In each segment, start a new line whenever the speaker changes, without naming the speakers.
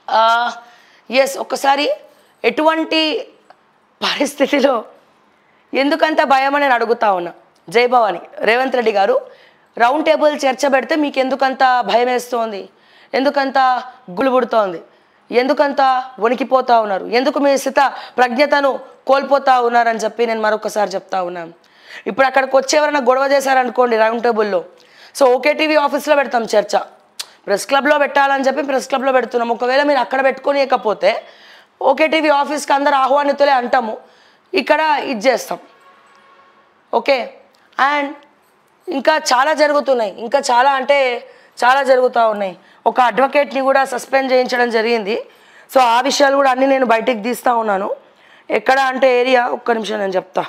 Yes ఒక్కసారి ఎటువంటి పరిస్థితిలో ఎందుకంత భయం అని నేను అడుగుతా ఉన్నా జై భవాని రేవంత్ రెడ్డి గారు రౌండ్ టేబుల్ చర్చ పెడితే మీకు ఎందుకంత భయం వేస్తోంది ఎందుకంత గుళ్ళు పుడుతోంది ఎందుకంత వణికిపోతా ఉన్నారు ఎందుకు మీ స్థిత ప్రజ్ఞతను కోల్పోతా ఉన్నారని చెప్పి నేను మరొకసారి చెప్తా ఉన్నాను ఇప్పుడు అక్కడికి వచ్చి ఎవరైనా గొడవ చేశారనుకోండి రౌండ్ టేబుల్లో సో ఓకే టీవీ ఆఫీస్లో పెడతాం చర్చ ప్రెస్ క్లబ్లో పెట్టాలని చెప్పి ప్రెస్ క్లబ్లో పెడుతున్నాం ఒకవేళ మీరు అక్కడ పెట్టుకోనియకపోతే ఓకే టీవీ ఆఫీస్కి అందరు ఆహ్వానితులే అంటాము ఇక్కడ ఇది చేస్తాం ఓకే అండ్ ఇంకా చాలా జరుగుతున్నాయి ఇంకా చాలా అంటే చాలా జరుగుతూ ఉన్నాయి ఒక అడ్వకేట్ని కూడా సస్పెండ్ చేయించడం జరిగింది సో ఆ విషయాలు కూడా అన్నీ నేను బయటికి తీస్తూ ఉన్నాను ఎక్కడ అంటే ఏరియా ఒక్క నిమిషం నేను చెప్తా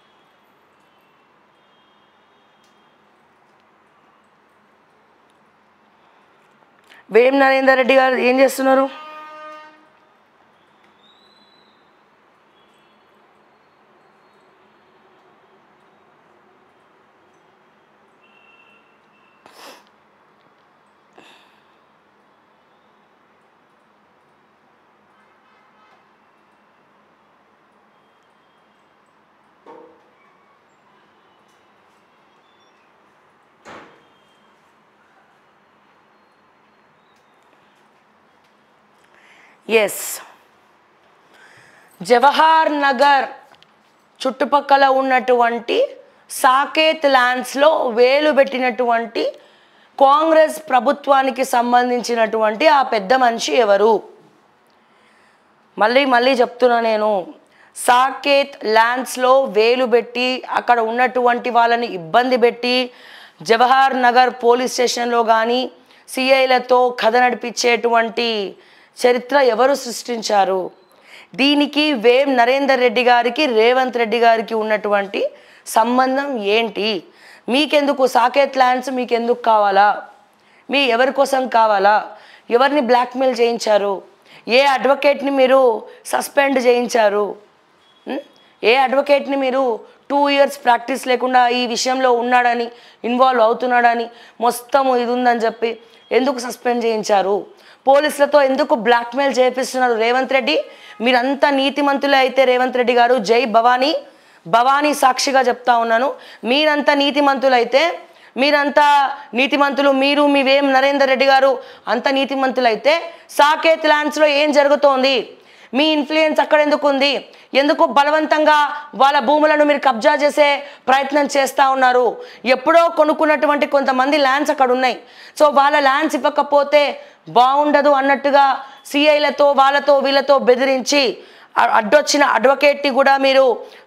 వేం నరేందర్ రెడ్డి గారు ఏం చేస్తున్నారు ఎస్ జవహర్ నగర్ చుట్టుపక్కల ఉన్నటువంటి సాకేత్ ల్యాండ్స్లో వేలు పెట్టినటువంటి కాంగ్రెస్ ప్రభుత్వానికి సంబంధించినటువంటి ఆ పెద్ద మనిషి ఎవరు మళ్ళీ మళ్ళీ చెప్తున్నా నేను సాకేత్ ల్యాండ్స్లో వేలు పెట్టి అక్కడ ఉన్నటువంటి వాళ్ళని ఇబ్బంది పెట్టి జవహర్ నగర్ పోలీస్ స్టేషన్లో కానీ సిఐలతో కథ నడిపించేటువంటి చరిత్ర ఎవరు సృష్టించారు దీనికి వేం నరేందర్ రెడ్డి గారికి రేవంత్ రెడ్డి గారికి ఉన్నటువంటి సంబంధం ఏంటి మీకెందుకు సాకేత్ ల్యాండ్స్ మీకెందుకు కావాలా మీ ఎవరి కోసం కావాలా ఎవరిని బ్లాక్మెయిల్ చేయించారు ఏ అడ్వకేట్ని మీరు సస్పెండ్ చేయించారు ఉం? ఏ అడ్వకేట్ని మీరు టూ ఇయర్స్ ప్రాక్టీస్ లేకుండా ఈ విషయంలో ఉన్నాడని ఇన్వాల్వ్ అవుతున్నాడని మొత్తం ఇది ఉందని చెప్పి ఎందుకు సస్పెండ్ చేయించారు పోలీసులతో ఎందుకు బ్లాక్మెయిల్ చేపిస్తున్నారు రేవంత్ రెడ్డి మీరంతా నీతిమంతులే అయితే రేవంత్ రెడ్డి గారు జై భవానీ భవానీ సాక్షిగా చెప్తా ఉన్నాను మీరంతా నీతిమంతులైతే మీరంతా నీతిమంతులు మీరు మీ వేం నరేందర్ రెడ్డి గారు అంత నీతిమంతులైతే సాకేత్ ల్యాండ్స్లో ఏం జరుగుతోంది మీ ఇన్ఫ్లుయెన్స్ అక్కడ ఎందుకు ఉంది ఎందుకు బలవంతంగా వాళ్ళ భూములను మీరు కబ్జా చేసే ప్రయత్నం చేస్తూ ఉన్నారు ఎప్పుడో కొనుక్కున్నటువంటి కొంతమంది ల్యాండ్స్ అక్కడ ఉన్నాయి సో వాళ్ళ ల్యాండ్స్ ఇవ్వకపోతే బాగుండదు అన్నట్టుగా సిఐలతో వాళ్ళతో వీళ్ళతో బెదిరించి అ- అడ్డొచ్చిన అడ్వకేట్ని కూడా మీరు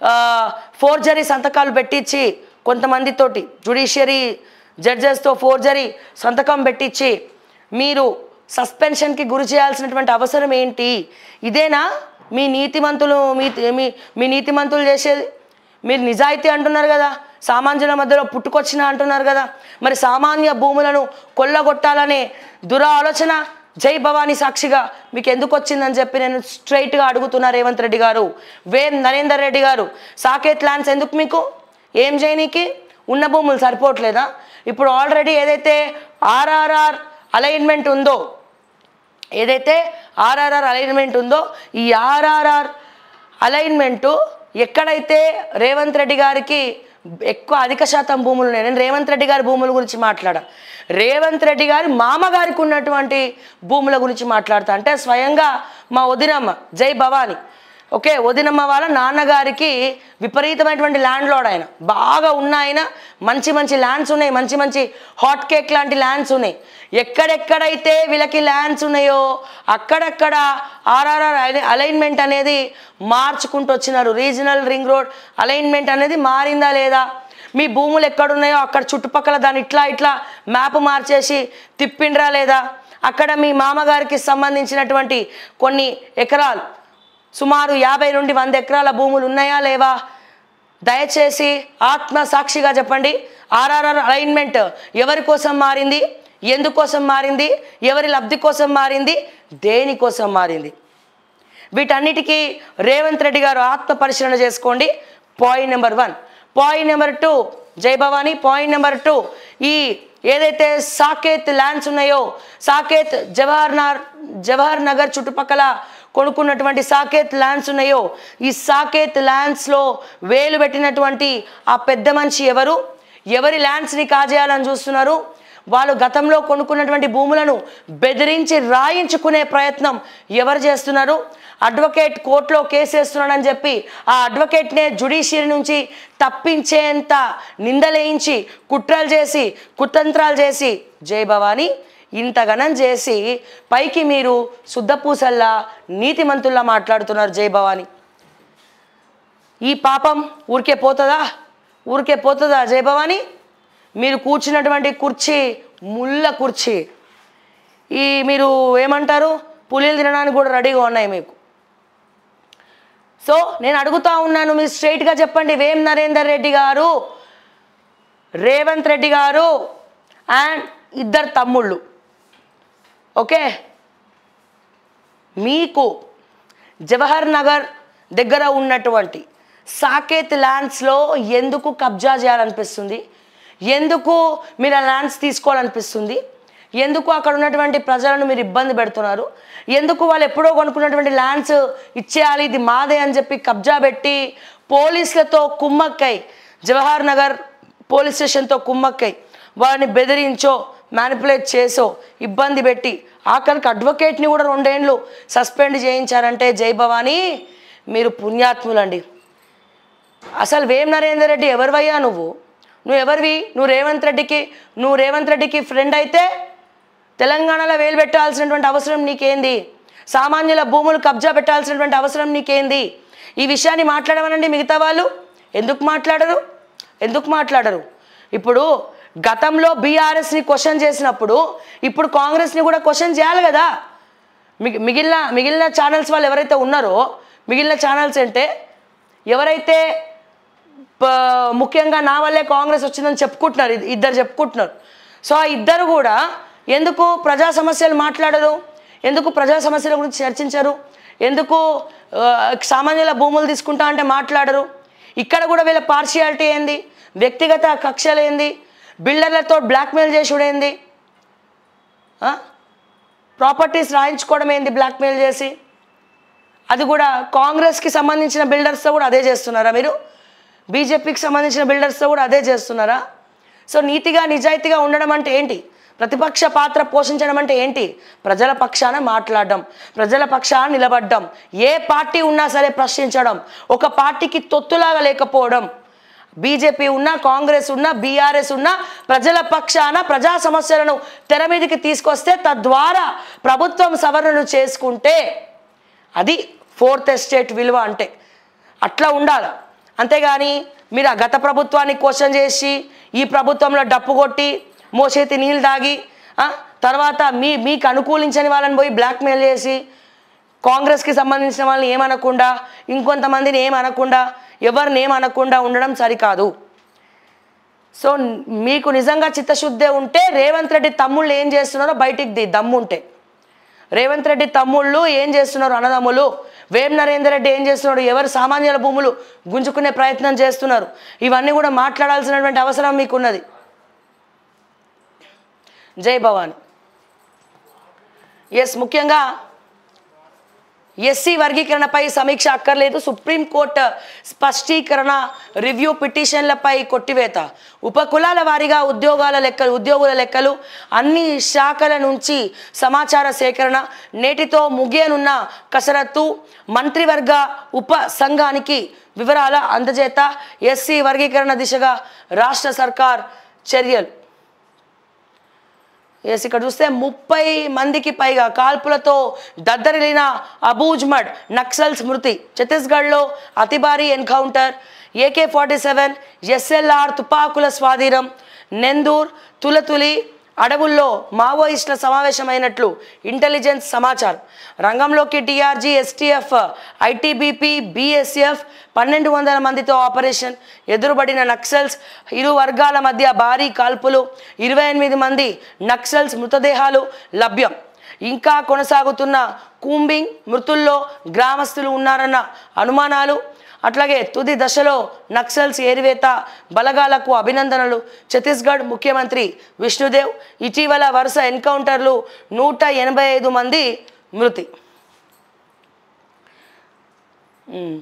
ఫోర్జరీ సంతకాలు పెట్టించి కొంతమందితోటి జుడిషియరీ జడ్జెస్తో ఫోర్జరీ సంతకం పెట్టించి మీరు సస్పెన్షన్కి గురి చేయాల్సినటువంటి అవసరం ఏంటి ఇదేనా మీ నీతిమంతులు మీ మీ మీ నీతిమంతులు చేసేది మీరు నిజాయితీ అంటున్నారు కదా సామాన్యుల మధ్యలో పుట్టుకొచ్చిన అంటున్నారు కదా మరి సామాన్య భూములను కొల్లగొట్టాలనే దురాలోచన జై భవానీ సాక్షిగా మీకు ఎందుకు వచ్చిందని చెప్పి నేను స్ట్రైట్గా అడుగుతున్నా రేవంత్ రెడ్డి గారు వేం నరేందర్ రెడ్డి గారు సాకేత్ ల్యాండ్స్ ఎందుకు మీకు ఏం చేయనీకి ఉన్న భూములు సరిపోవట్లేదా ఇప్పుడు ఆల్రెడీ ఏదైతే ఆర్ఆర్ఆర్ అలైన్మెంట్ ఉందో ఏదైతే ఆర్ఆర్ఆర్ అలైన్మెంట్ ఉందో ఈ ఆర్ఆర్ఆర్ అలైన్మెంటు ఎక్కడైతే రేవంత్ రెడ్డి గారికి ఎక్కువ అధిక శాతం భూములు ఉన్నాయి నేను రేవంత్ రెడ్డి గారి భూముల గురించి మాట్లాడా రేవంత్ రెడ్డి గారి మామగారికి ఉన్నటువంటి భూముల గురించి మాట్లాడతా అంటే స్వయంగా మా వదినమ్మ జై భవాని ఓకే వదినమ్మ వాళ్ళ నాన్నగారికి విపరీతమైనటువంటి ల్యాండ్ లోడ్ ఆయన బాగా ఉన్న ఆయన మంచి మంచి ల్యాండ్స్ ఉన్నాయి మంచి మంచి హాట్ కేక్ లాంటి ల్యాండ్స్ ఉన్నాయి ఎక్కడెక్కడైతే వీళ్ళకి ల్యాండ్స్ ఉన్నాయో అక్కడక్కడ ఆర్ఆర్ఆర్ అలైన్మెంట్ అనేది మార్చుకుంటూ వచ్చినారు రీజనల్ రింగ్ రోడ్ అలైన్మెంట్ అనేది మారిందా లేదా మీ భూములు ఎక్కడున్నాయో అక్కడ చుట్టుపక్కల దాన్ని ఇట్లా ఇట్లా మ్యాప్ మార్చేసి తిప్పిండ్రా లేదా అక్కడ మీ మామగారికి సంబంధించినటువంటి కొన్ని ఎకరాలు సుమారు యాభై నుండి వంద ఎకరాల భూములు ఉన్నాయా లేవా దయచేసి ఆత్మ సాక్షిగా చెప్పండి ఆర్ఆర్ఆర్ అలైన్మెంట్ ఎవరి కోసం మారింది ఎందుకోసం మారింది ఎవరి లబ్ధి కోసం మారింది దేనికోసం మారింది వీటన్నిటికీ రేవంత్ రెడ్డి గారు ఆత్మ పరిశీలన చేసుకోండి point number one point number two జై భవానీ పాయింట్ నెంబర్ టూ ఈ ఏదైతే సాకేత్ ల్యాండ్స్ ఉన్నాయో సాకేత్ జవహర్ నగర్ జవహర్ నగర్ చుట్టుపక్కల కొనుక్కున్నటువంటి సాకేత్ ల్యాండ్స్ ఉన్నాయో ఈ సాకేత్ ల్యాండ్స్లో వేలు పెట్టినటువంటి ఆ పెద్ద మనిషి ఎవరు ఎవరి ల్యాండ్స్ని కాజేయాలని చూస్తున్నారు వాళ్ళు గతంలో కొనుక్కున్నటువంటి భూములను బెదిరించి రాయించుకునే ప్రయత్నం ఎవరు చేస్తున్నారు అడ్వకేట్ కోర్టులో కేసు వేస్తున్నాడని చెప్పి ఆ అడ్వకేట్నే జుడిషియరీ నుంచి తప్పించేంత నిందలేయించి కుట్రలు చేసి కుతంత్రాలు చేసి జై భవానీ ఇంతగనం చేసి పైకి మీరు శుద్ధపూసల్లా నీతిమంతుల్లా మాట్లాడుతున్నారు జై భవానీ ఈ పాపం ఊరికే పోతుందా ఊరికే పోతుందా జై భవానీ మీరు కూర్చున్నటువంటి కుర్చీ ముళ్ళ కుర్చీ ఈ మీరు ఏమంటారు పులిలు తినడానికి కూడా రెడీగా ఉన్నాయి మీకు సో నేను అడుగుతా ఉన్నాను మీరు స్ట్రైట్గా చెప్పండి వేం నరేందర్ రెడ్డి గారు రేవంత్ రెడ్డి గారు అండ్ ఇద్దరు తమ్ముళ్ళు ఓకే మీకు జవహర్ నగర్ దగ్గర ఉన్నటువంటి సాకేత్ ల్యాండ్స్లో ఎందుకు కబ్జా చేయాలనిపిస్తుంది ఎందుకు మీరు ఆ ల్యాండ్స్ తీసుకోవాలనిపిస్తుంది ఎందుకు అక్కడ ఉన్నటువంటి ప్రజలను మీరు ఇబ్బంది పెడుతున్నారు ఎందుకు వాళ్ళు ఎప్పుడో కొనుక్కున్నటువంటి ల్యాండ్స్ ఇచ్చేయాలి ఇది మాదే అని చెప్పి కబ్జా పెట్టి పోలీసులతో కుమ్మక్కై జవహర్ నగర్ పోలీస్ స్టేషన్తో కుమ్మక్కై వారిని బెదిరించో మ్యానిపులేట్ చేసో ఇబ్బంది పెట్టి ఆఖరికి అడ్వకేట్ని కూడా రెండేండ్లు సస్పెండ్ చేయించారంటే జై భవానీ మీరు పుణ్యాత్ములండి అసలు వేం నరేందర్ రెడ్డి ఎవరివయ్యా నువ్వు నువ్వు ఎవరివి నువ్వు రేవంత్ రెడ్డికి నువ్వు రేవంత్ రెడ్డికి ఫ్రెండ్ అయితే తెలంగాణలో వేలు పెట్టాల్సినటువంటి అవసరం నీకేంది సామాన్యుల భూములు కబ్జా పెట్టాల్సినటువంటి అవసరం నీకేంది ఈ విషయాన్ని మాట్లాడమనండి మిగతా వాళ్ళు ఎందుకు మాట్లాడరు ఎందుకు మాట్లాడరు ఇప్పుడు గతంలో బీఆర్ఎస్ని క్వశ్చన్ చేసినప్పుడు ఇప్పుడు కాంగ్రెస్ని కూడా క్వశ్చన్ చేయాలి కదా మిగి మిగిలిన మిగిలిన ఛానల్స్ వాళ్ళు ఎవరైతే ఉన్నారో మిగిలిన ఛానల్స్ అంటే ఎవరైతే ప- ముఖ్యంగా నా వల్లే కాంగ్రెస్ వచ్చిందని చెప్పుకుంటున్నారు ఇద్- ఇద్దరు చెప్పుకుంటున్నారు సో ఆ ఇద్దరు కూడా ఎందుకు ప్రజా సమస్యలు మాట్లాడరు ఎందుకు ప్రజా సమస్యల గురించి చర్చించరు ఎందుకు ఆ, సామాన్యుల భూములు తీసుకుంటా అంటే మాట్లాడరు ఇక్కడ కూడా వీళ్ళ పార్షియాలిటీ ఏంది వ్యక్తిగత కక్షలు ఏంది బిల్డర్లతో బ్లాక్మెయిల్ చేసుడు ఏంది ప్రాపర్టీస్ రాయించుకోవడం ఏంది బ్లాక్మెయిల్ చేసి అది కూడా కాంగ్రెస్కి సంబంధించిన బిల్డర్స్తో కూడా అదే చేస్తున్నారా మీరు బీజేపీకి సంబంధించిన బిల్డర్స్తో కూడా అదే చేస్తున్నారా సో నీతిగా నిజాయితీగా ఉండడం అంటే ఏంటి ప్రతిపక్ష పాత్ర పోషించడం అంటే ఏంటి ప్రజల పక్షాన మాట్లాడడం ప్రజల పక్షాన నిలబడడం ఏ పార్టీ ఉన్నా సరే ప్రశ్నించడం ఒక పార్టీకి తొత్తులాగా లేకపోవడం బీజేపీ ఉన్నా కాంగ్రెస్ ఉన్నా బీఆర్ఎస్ ఉన్నా ప్రజల పక్షాన ప్రజా సమస్యలను తెర మీదకి తీసుకొస్తే తద్వారా ప్రభుత్వం సవరణలు చేసుకుంటే అది ఫోర్త్ ఎస్టేట్ విలువ అంటే అట్లా ఉండాలి అంతేగాని మీరు ఆ గత ప్రభుత్వాన్ని క్వశ్చన్ చేసి ఈ ప్రభుత్వంలో డప్పు కొట్టి మోసేతి నీళ్ళు తాగి ఆ, తర్వాత మీ మీకు అనుకూలించని వాళ్ళని పోయి బ్లాక్మెయిల్ చేసి కాంగ్రెస్కి సంబంధించిన వాళ్ళని ఏమనకుండా ఇంకొంతమందిని ఏమనకుండా ఎవరిని ఏమనకుండా ఉండడం సరికాదు సో మీకు నిజంగా చిత్తశుద్ధి ఉంటే రేవంత్ రెడ్డి తమ్ముళ్ళు ఏం చేస్తున్నారో బయటికి ది దమ్ముంటే రేవంత్ రెడ్డి తమ్ముళ్ళు ఏం చేస్తున్నారు అన్నదమ్ములు వేం నరేందర్ రెడ్డి ఏం చేస్తున్నాడు ఎవరు సామాన్యుల భూములు గుంజుకునే ప్రయత్నం చేస్తున్నారు ఇవన్నీ కూడా మాట్లాడాల్సినటువంటి అవసరం మీకున్నది జై భవాని ఎస్ ముఖ్యంగా ఎస్సీ వర్గీకరణపై సమీక్ష అక్కర్లేదు సుప్రీంకోర్టు స్పష్టీకరణ రివ్యూ పిటిషన్లపై కొట్టివేత ఉపకులాల వారీగా ఉద్యోగాల లెక్కలు ఉద్యోగుల లెక్కలు అన్ని శాఖల నుంచి సమాచార సేకరణ నేటితో ముగియనున్న కసరత్తు మంత్రివర్గ ఉప సంఘానికి వివరాల అందజేత ఎస్సీ వర్గీకరణ దిశగా రాష్ట్ర సర్కార్ చర్యలు ఎస్ ఇక్కడ చూస్తే ముప్పై మందికి పైగా కాల్పులతో దద్దరిల్లిన అబూజ్మడ్ నక్సల్స్ మృతి ఛత్తీస్గఢ్లో అతి భారీ encounter AK forty seven SLR తుపాకుల స్వాధీనం నెందూర్ తులతులి అడవుల్లో మావోయిస్టుల సమావేశమైనట్లు ఇంటెలిజెన్స్ సమాచారం రంగంలోకి టీఆర్జీ ఎస్టీఎఫ్ ఐటీబీపీ బీఎస్ఎఫ్ పన్నెండు వందల మందితో ఆపరేషన్ ఎదురుబడిన నక్సల్స్ ఇరు వర్గాల మధ్య భారీ కాల్పులు ఇరవై ఎనిమిది మంది నక్సల్స్ మృతదేహాలు లభ్యం ఇంకా కొనసాగుతున్న కూంబింగ్ మృతుల్లో గ్రామస్తులు ఉన్నారన్న అనుమానాలు అట్లాగే తుది దశలో నక్సల్స్ ఏరివేత బలగాలకు అభినందనలు ఛత్తీస్గఢ్ ముఖ్యమంత్రి విష్ణుదేవ్ ఇటీవల వరుస ఎన్కౌంటర్లు నూట ఎనభై ఐదు మంది మృతి మ్మ్.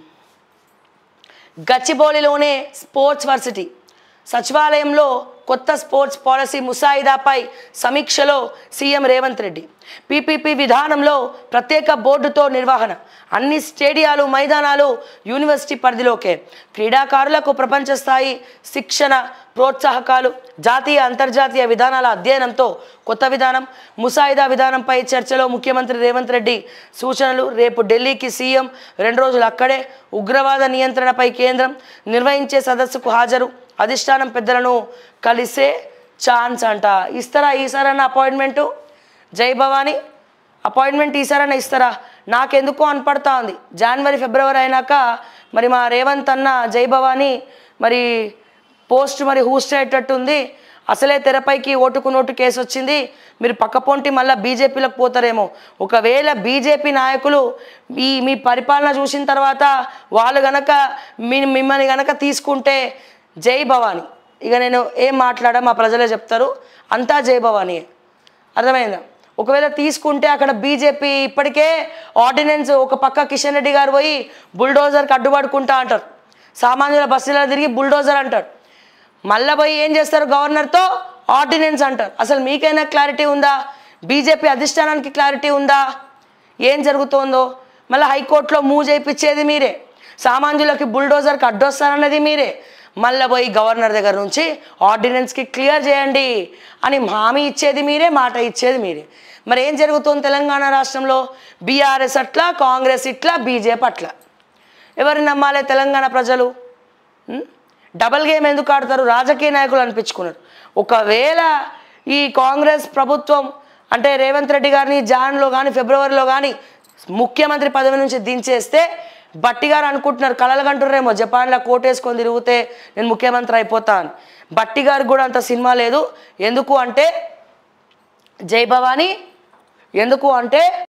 గచ్చిబౌలిలోనే స్పోర్ట్స్ వర్సిటీ సచివాలయంలో కొత్త స్పోర్ట్స్ పాలసీ ముసాయిదాపై సమీక్షలో సీఎం రేవంత్ రెడ్డి పీపీపీ విధానంలో ప్రత్యేక బోర్డుతో నిర్వహణ అన్ని స్టేడియాలు మైదానాలు యూనివర్సిటీ పరిధిలోకే క్రీడాకారులకు ప్రపంచ స్థాయి శిక్షణ ప్రోత్సాహకాలు జాతీయ అంతర్జాతీయ విధానాల అధ్యయనంతో కొత్త విధానం ముసాయిదా విధానంపై చర్చలో ముఖ్యమంత్రి రేవంత్ రెడ్డి సూచనలు రేపు ఢిల్లీకి సీఎం రెండు రోజులు అక్కడే ఉగ్రవాద నియంత్రణపై కేంద్రం నిర్వహించే సదస్సుకు హాజరు అధిష్టానం పెద్దలను కలిసే ఛాన్స్ అంట ఇస్తారా ఈసారన్న అపాయింట్మెంటు జై భవానీ అపాయింట్మెంట్ ఈసారైనా ఇస్తారా నాకెందుకో అనిపడతా ఉంది జనవరి ఫిబ్రవరి అయినాక మరి మా రేవంత్ అన్న జై భవానీ మరి పోస్ట్ మరి హూస్ట్ అయ్యేటట్టు ఉంది అసలే తెరపైకి ఓటుకు నోటు కేసు వచ్చింది మీరు పక్కపొంటి మళ్ళీ బీజేపీలకు పోతారేమో ఒకవేళ బీజేపీ నాయకులు ఈ మీ పరిపాలన చూసిన తర్వాత వాళ్ళు గనక మీ మిమ్మల్ని గనక తీసుకుంటే జై భవానీ ఇక నేను ఏం మాట్లాడా మా ప్రజలే చెప్తారు అంతా జై భవానీయే అర్థమైందా ఒకవేళ తీసుకుంటే అక్కడ బీజేపీ ఇప్పటికే ఆర్డినెన్స్ ఒక పక్క కిషన్ రెడ్డి గారు పోయి బుల్డోజర్కి అడ్డుపడుకుంటా అంటారు సామాన్యుల బస్సులో తిరిగి బుల్డోజర్ అంటారు మళ్ళీ పోయి ఏం చేస్తారు గవర్నర్తో ఆర్డినెన్స్ అంటారు అసలు మీకైనా క్లారిటీ ఉందా బీజేపీ అధిష్టానానికి క్లారిటీ ఉందా ఏం జరుగుతోందో మళ్ళీ హైకోర్టులో మూవ్ చేయించేది మీరే సామాన్యులకి బుల్డోజర్కి అడ్డొస్తారన్నది మీరే మళ్ళీ పోయి గవర్నర్ దగ్గర నుంచి ఆర్డినెన్స్కి క్లియర్ చేయండి అని హామీ ఇచ్చేది మీరే మాట ఇచ్చేది మీరే మరి ఏం జరుగుతుంది తెలంగాణ రాష్ట్రంలో బీఆర్ఎస్ అట్లా కాంగ్రెస్ ఇట్లా బీజేపీ అట్లా ఎవరిని నమ్మాలి తెలంగాణ ప్రజలు ఉం? డబల్ గేమ్ ఎందుకు ఆడతారు రాజకీయ నాయకులు అనిపించుకున్నారు ఒకవేళ ఈ కాంగ్రెస్ ప్రభుత్వం అంటే రేవంత్ రెడ్డి గారిని జాన్లో కానీ ఫిబ్రవరిలో కానీ ముఖ్యమంత్రి పదవి నుంచి దించేస్తే బట్టి గారు అనుకుంటున్నారు కలలు కంటున్నారేమో జపాన్లో కోటేసుకొని తిరిగితే నేను ముఖ్యమంత్రి అయిపోతా అని బట్టి గారికి కూడా అంత సినిమా లేదు ఎందుకు అంటే జై భవానీ ఎందుకు అంటే